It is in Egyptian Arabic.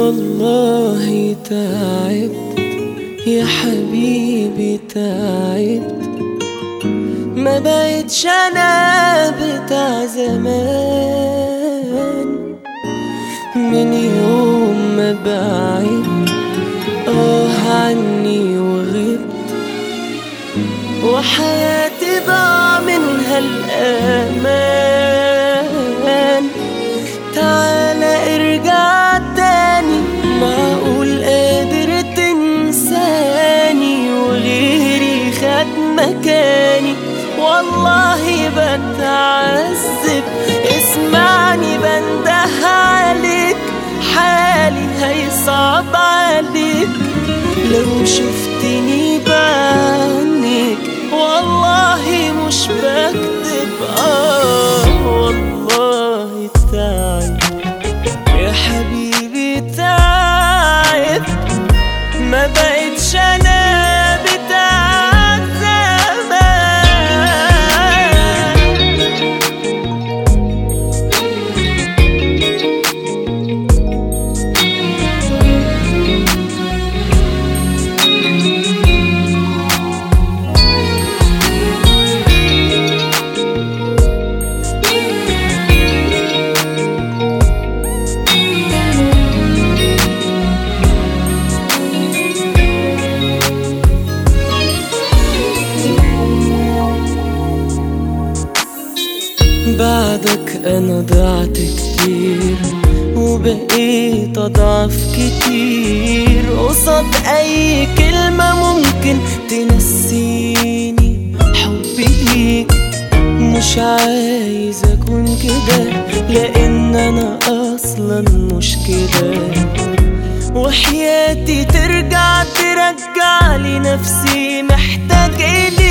والله تعبت يا حبيبي تعبت ما بقتش انا بتاع زمان من يوم ما بعدت اه عني وغبت وحياتي ضاع منها الأمان تعالى ارجع تاني معقول قادر تنساني وغيري خد مكاني والله بتعذب اسمعني بنده عليك حالي هيصعب عليك لو شفتني بعينيك والله مش بكذب اه والله تعب يا حبيبي تعب ما بقتش انا بتاع زمان بعدك انا ضعت كتير وبقيت اضعف كتير قصاد اي كلمة ممكن تنسيني حبي ليك مش عايز اكون كده لان انا اصلا مش كده وحياتي ترجع ترجع لي نفسي محتاج اليك